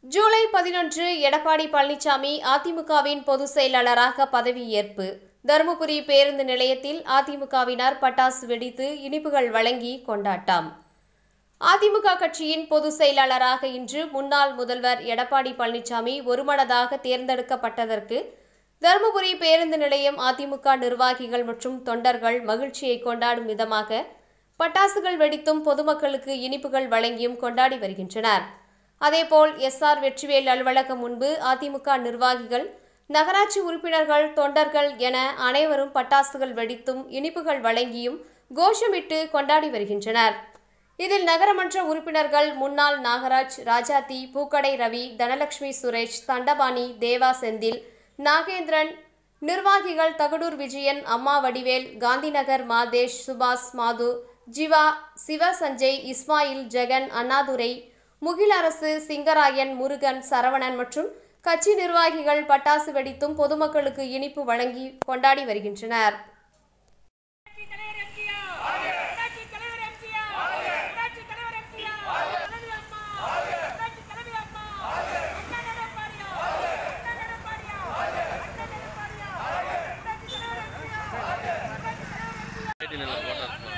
ஜூலை பதினொன்று எடப்பாடி பழனிசாமி அதிமுகவின் பொதுச் செயலாளராக பதவியேற்பு தருமபுரி பேருந்து நிலையத்தில் அதிமுகவினர் பட்டாசு வெடித்து இனிப்புகள் வழங்கி கொண்டாட்டம் அதிமுக கட்சியின் பொதுச் செயலாளராக இன்று முன்னாள் முதல்வர் எடப்பாடி பழனிசாமி ஒருமனதாக தேர்ந்தெடுக்கப்பட்டதற்கு தருமபுரி பேருந்து நிலையம் அதிமுக நிர்வாகிகள் மற்றும் தொண்டர்கள் மகிழ்ச்சியை கொண்டாடும் விதமாக பட்டாசுகள் வெடித்தும் பொதுமக்களுக்கு இனிப்புகள் வழங்கியும் கொண்டாடி வருகின்றனர் அதேபோல் எஸ்ஆர் வெற்றிவேல் அலுவலகம் முன்பு அதிமுக நிர்வாகிகள் நகராட்சி உறுப்பினர்கள் தொண்டர்கள் என அனைவரும் பட்டாசுகள் வெடித்தும் இனிப்புகள் வழங்கியும் கோஷமிட்டு கொண்டாடி வருகின்றனர் இதில் நகரமன்ற உறுப்பினர்கள் முன்னாள் நாகராஜ் ராஜாத்தி பூக்கடை ரவி தனலட்சுமி சுரேஷ் தண்டபாணி தேவா செந்தில் நாகேந்திரன் நிர்வாகிகள் தகடூர் விஜயன் அம்மா வடிவேல் காந்திநகர் மாதேஷ் சுபாஷ் மாது ஜிவா சிவ சஞ்சய் இஸ்மாயில் ஜெகன் அண்ணாதுரை முகிலரசு சிங்கராயன் முருகன் சரவணன் மற்றும் கட்சி நிர்வாகிகள் பட்டாசு வெடித்தும் பொதுமக்களுக்கு இனிப்பு வழங்கி கொண்டாடி வருகின்றனர் புரட்சித் தலைவர் எம்ஜிஆர் புரட்சித் தலைவர் எம்ஜிஆர் புரட்சித் தலைவர் எம்ஜிஆர் தலைவி அம்மா புரட்சித் தலைவி அம்மா அண்ணா எடப்பாடியா அண்ணா எடப்பாடியா அண்ணா எடப்பாடியா புரட்சித் தலைவர் எம்ஜிஆர் புரட்சித் தலைவர் எம்ஜிஆர்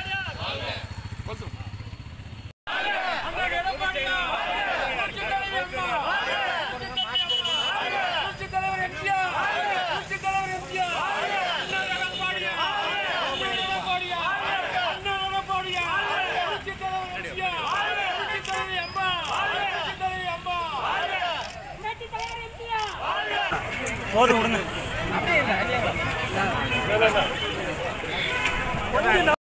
புரட்சித் தலைவர் எம்ஜிஆர் போதும் விடுங்க